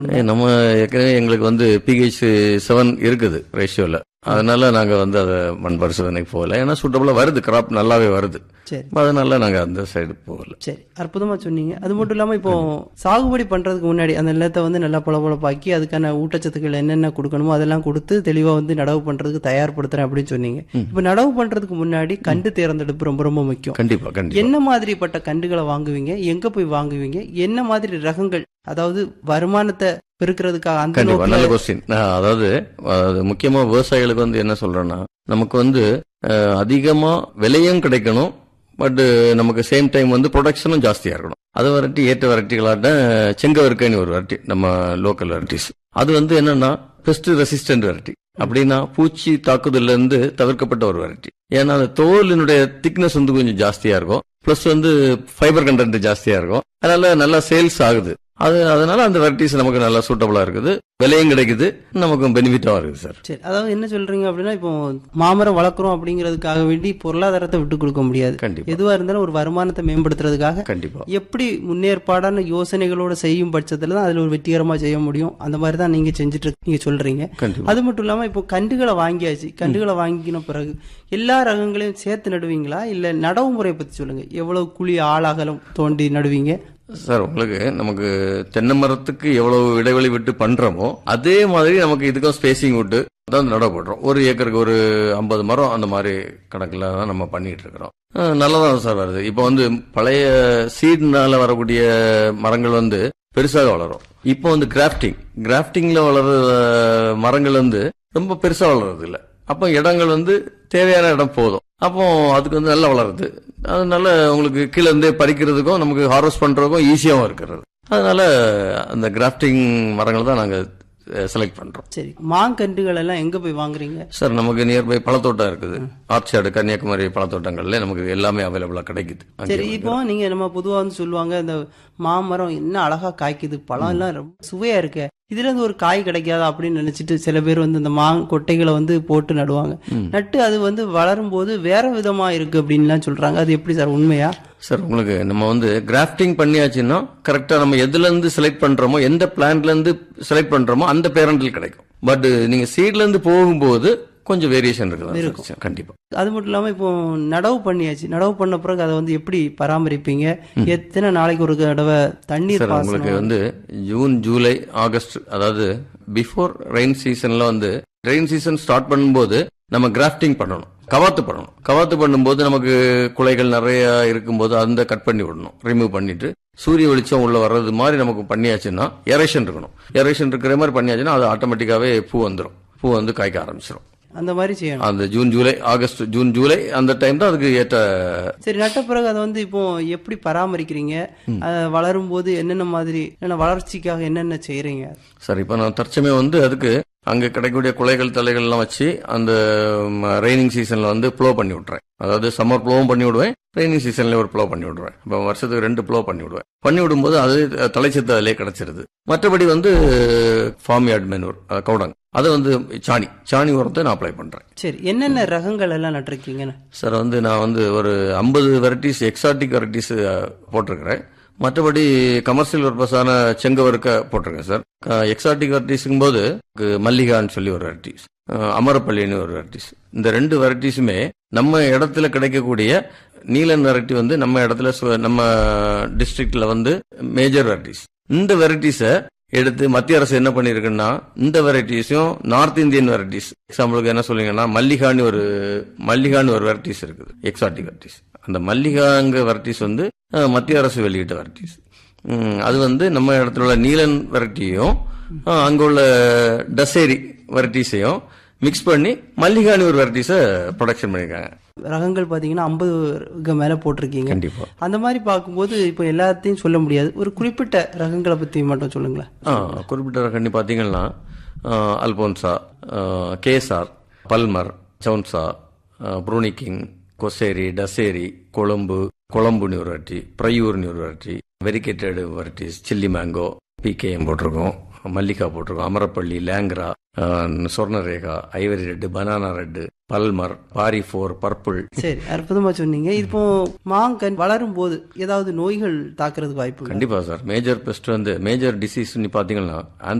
ஏ, நம்ம ஏற்கனவே எங்களுக்கு வந்து பிஹெச் செவன் இருக்குது ரேஷியோல அதனால நாங்க வந்து அதை மண் பரிசோதனைக்கு போகல ஏன்னா சூட்டபுளா வருது கிராப் நல்லாவே வருது சரி அதனால நாங்க அந்த சைடு போகல சரி அற்புதமா சொன்னீங்க அது மட்டும் இல்லாம இப்போ சாகுபடி பண்றதுக்கு முன்னாடி அந்த நிலத்தை வந்து நல்லா பளபளப்பாக்கி அதுக்கான ஊட்டச்சத்துக்கள் என்னென்ன கொடுக்கணுமோ அதெல்லாம் கொடுத்து தெளிவா வந்து நடவு பண்றதுக்கு தயார்படுத்துறேன் அப்படின்னு சொன்னீங்க இப்போ நடவு பண்றதுக்கு முன்னாடி கண்டு தேர்ந்தெடுப்பு ரொம்ப ரொம்ப முக்கியம் கண்டிப்பா கண்டிப்பா என்ன மாதிரிப்பட்ட கண்டுகளை வாங்குவீங்க எங்க போய் வாங்குவீங்க என்ன மாதிரி ரகங்கள் அதாவது வருமானத்தை பெருக்கிறதுக்காக அந்த கண்டிப்பா நோக்கில நல்ல கொஸ்டின் அதாவது அது முக்கியமா விவசாயிகளுக்கு வந்து என்ன சொல்றேன்னா நமக்கு வந்து அஹ், அதிகமா விலையும் கிடைக்கணும் பட் நமக்கு சேம் டைம் வந்து ப்ரொடக்ஷனும் ஜாஸ்தியா இருக்கணும் அது வெரைட்டி ஏற்ற வெரைட்டிகளாட்ட செங்கவருக்கைன்னு ஒரு வெரைட்டி நம்ம லோக்கல் வெரைட்டிஸ் அது வந்து என்னன்னா பெஸ்ட் ரெசிஸ்டன்ட் வெரைட்டி அப்படின்னா பூச்சி தாக்குதல்ல இருந்து தவிர்க்கப்பட்ட ஒரு வெரைட்டி ஏன்னா அந்த தோலினுடைய திக்னஸ் வந்து கொஞ்சம் ஜாஸ்தியா இருக்கும் பிளஸ் வந்து ஃபைபர் கண்டென்ட் ஜாஸ்தியா இருக்கும் அதனால நல்லா சேல்ஸ் ஆகுது அது அதனால அந்த வெரைட்டிஸ் நமக்கு நல்லா சூட்டபிளா இருக்குது விலையும் கிடைக்குது நமக்கும் பெனிஃபிட்டாவும் இருக்குது சார் சரி அதாவது என்ன சொல்றீங்க அப்படின்னா இப்போ மாமரம் வளர்க்குறோம் அப்படிங்கிறதுக்காக வேண்டி பொருளாதாரத்தை விட்டு கொடுக்க முடியாது கண்டிப்பா எதுவா இருந்தாலும் ஒரு வருமானத்தை மேம்படுத்துறதுக்காக கண்டிப்பா எப்படி முன்னேற்பாடான யோசனைகளோட செய்யும் பட்சத்துல தான் அதுல ஒரு வெற்றிகரமா செய்ய முடியும் அந்த மாதிரி தான் நீங்க செஞ்சுட்டு இருக்கு- நீங்க சொல்றீங்க கண்டிப்பா அது மட்டும் இல்லாம இப்போ கண்டுகளை வாங்கியாச்சு கண்டுகளை வாங்கின பிறகு எல்லா ரகங்களையும் சேர்த்து நடுவீங்களா இல்ல நடவு முறையை பத்தி சொல்லுங்க எவ்வளவு குழி ஆளாகலம் தோண்டி நடுவீங்க சார் உங்களுக்கு நமக்கு தென்னை மரத்துக்கு எவ்வளவு இடைவெளி விட்டு பண்றோமோ அதே மாதிரி நமக்கு இதுக்கும் ஸ்பேசிங் விட்டு தான் நடவு போடுறோம் ஒரு ஏக்கருக்கு ஒரு ஐம்பது மரம் அந்த மாதிரி கணக்குல தான் நம்ம பண்ணிட்டு இருக்கிறோம் அஹ் நல்லதான் சார் வருது இப்போ வந்து பழைய சீட்னால வரக்கூடிய மரங்கள் வந்து பெருசாக வளரும் இப்போ வந்து கிராஃப்டிங் கிராஃப்டிங்ல வளர்ற அஹ், மரங்கள் வந்து ரொம்ப பெருசா வளர்றது இல்ல அப்போ இடங்கள் வந்து தேவையான இடம் போதும் அப்போ அதுக்கு வந்து நல்லா வளருது அதனால உங்களுக்கு கீழே இருந்தே பறிக்கிறதுக்கும் நமக்கு ஹார்வெஸ்ட் பண்றதுக்கும் ஈஸியாகவும் இருக்கிறது அதனால அந்த கிராஃப்டிங் மரங்கள் தான் நாங்க செலக்ட் பண்றோம் சரி மாங்கன்றுகள் எல்லாம் எங்க போய் வாங்குறீங்க சார் நமக்கு நியர்பை பழத்தோட்டம் இருக்குது ஆர்ச்சாடு கன்னியாகுமரி பழத்தோட்டங்கள்ல நமக்கு எல்லாமே அவைலபிளா கிடைக்குது அங்கே சரி இப்போ நீங்க நம்ம பொதுவா வந்து சொல்லுவாங்க இந்த மாமரம் என்ன அழகா காய்க்குது பழம் எல்லாம் ரொம்ப சுவையா இருக்கு இதுல இருந்து ஒரு காய் கிடைக்காதா அப்படின்னு நினைச்சிட்டு சில பேர் வந்து இந்த மா கொட்டைகளை வந்து போட்டு நடுவாங்க நட்டு அது வந்து வளரும் போது வேற விதமா இருக்கு அப்படின்லாம் சொல்றாங்க அது எப்படி சார் உண்மையா சார் உங்களுக்கு நம்ம வந்து கிராஃப்டிங் பண்ணியாச்சுன்னா கரெக்டா நம்ம எதுல இருந்து செலக்ட் பண்றோமோ எந்த பிளான்ட்ல இருந்து செலக்ட் பண்றோமோ அந்த பேரண்டில் கிடைக்கும் பட் நீங்க சீட்ல இருந்து போகும்போது கொஞ்சம் வேரியேஷன் இருக்குது சார். கண்டிப்பா அது மட்டும் இல்லாம இப்போ நடவு பண்ணியாச்சு நடவு பண்ண பிறகு அதை வந்து எப்படி பராமரிப்பீங்க எத்தனை நாளைக்கு ஒரு தடவை தண்ணீர் சார் உங்களுக்கு பாசனம் வந்து ஜூன் ஜூலை ஆகஸ்ட் அதாவது பிஃபோர் ரெயின் சீசன்ல வந்து ரெயின் சீசன் ஸ்டார்ட் பண்ணும்போது நம்ம கிராஃப்டிங் பண்ணணும் கவாத்து பண்ணணும் கவாத்து பண்ணும்போது நமக்கு குலைகள் நிறைய இருக்கும்போது அந்த கட் பண்ணி விடணும் ரிமூவ் பண்ணிட்டு சூரிய வெளிச்சம் உள்ள வர்றது மாதிரி நமக்கு பண்ணியாச்சுன்னா எரேஷன் இருக்கணும் எரேஷன் இருக்கிற மாதிரி பண்ணியாச்சுன்னா அது ஆட்டோமேட்டிக்காவே பூ வந்துடும் பூ வந்து காய்க்க ஆரம்பிச்சிடும் அந்த மாதிரி செய்யணும் அந்த June July August June July அந்த டைம் தான் அதுக்கு ஏற்ற சரி நட்ட பிறகு அதை வந்து இப்போ எப்படி பராமரிக்கிறீங்க அது வளரும் போது என்னென்ன மாதிரி என்ன வளர்ச்சிக்காக என்னென்ன செய்யறீங்க சார் இப்போ நான் தற்சமயம் வந்து அதுக்கு அங்க கிடைக்கக்கூடிய குலைகள் தலைகள் எல்லாம் வச்சு அந்த ரெய்னிங் சீசன்ல வந்து ப்ளோ பண்ணி விட்டுறேன் அதாவது சம்மர் ப்ளோவும் பண்ணி விடுவேன் ரெய்னிங் சீசன்ல ஒரு ப்ளோ பண்ணி விடுவேன் இப்போ வருஷத்துக்கு ரெண்டு ப்ளோ பண்ணி விடுவேன் பண்ணி விடும்போது அது தலைச்சத்து அதிலே கிடைச்சிருது மற்றபடி வந்து ஃபார்ம் யார்ட் மெனூர் கவுடங் அது வந்து சாணி சாணி உரத்தை நான் அப்ளை பண்றேன் சரி என்னென்ன ரகங்கள் எல்லாம் நட்டிருக்கீங்கன்னு சார் வந்து நான் வந்து ஒரு ஐம்பது வெரைட்டிஸ் எக்ஸாட்டிக் வெரைட்டிஸ் போட்டிருக்கிறேன் மற்றபடி கமர்ஷியல் பர்பஸான செங்கவருக்க போட்டிருக்கேன் சார் எக்ஸாட்டிக் வெரைட்டிஸுங்கும் போது மல்லிகான்னு சொல்லி ஒரு வெரைட்டிஸ் அமரப்பள்ளின்னு ஒரு வெரைட்டிஸ் இந்த ரெண்டு வெரைட்டிஸுமே நம்ம இடத்துல கிடைக்கக்கூடிய நீலன் வெரைட்டி வந்து நம்ம இடத்துல சு- நம்ம டிஸ்ட்ரிக்ட்ல வந்து மேஜர் வெரைட்டிஸ் இந்த வெரைட்டிஸை எடுத்து மத்திய அரசு என்ன பண்ணிருக்குன்னா இந்த வெரைட்டிஸும் நார்த் இந்தியன் வெரைட்டிஸ் எக்ஸாம்பிளுக்கு என்ன சொல்லுங்கன்னா மல்லிகான்னு ஒரு மல்லிகான்னு ஒரு வெரைட்டிஸ் இருக்குது எக்ஸாட்டிக் வெரைட்டிஸ் அந்த மல்லிகாங்க வெரைட்டிஸ் வந்து அஹ், மத்திய அரசு வெளியிட்ட வெரைட்டிஸ் அது வந்து நம்ம இடத்துல உள்ள நீலன் வெரைட்டியும் அங்க உள்ள டசேரி வெரைட்டிஸையும் மிக்ஸ் பண்ணி மல்லிகான்னு ஒரு வெரைட்டிஸை ப்ரொடக்ஷன் பண்ணியிருக்காங்க ரகங்கள் பாத்தீங்கன்னா ஐம்பது மேல போட்டிருக்கீங்க கண்டிப்பா அந்த மாதிரி பார்க்கும்போது இப்போ எல்லாத்தையும் சொல்ல முடியாது ஒரு குறிப்பிட்ட ரகங்களை பத்தி மட்டும் சொல்லுங்களேன் ஆ, குறிப்பிட்ட ரகண்ணி பார்த்தீங்கன்னா ஆ, அல்போன்சா ஆ, கேசார் பல்மர் சவுன்சா ஆ, ப்ரூனிக்கிங் கொசேரி டசேரி கொழும்பு கொழம்புன்னு ஒரு வெரைட்டி ப்ரையூர்னு ஒரு variety variegated varieties chilli mango PKM போட்டிருக்கோம் மல்லிகா போட்டிருக்கோம் Amrapali Langra ah, Swarnarekha ivory red banana red Palmer Bari four purple சரி அற்புதமா சொன்னீங்க இப்போ மாங்கன் வளரும் போது ஏதாவது நோய்கள் தாக்குறதுக்கு வாய்ப்பு இருக்கா? கண்டிப்பா சார் மேஜர் பெஸ்ட் வந்து மேஜர் டிசீஸ் பாத்தீங்கன்னா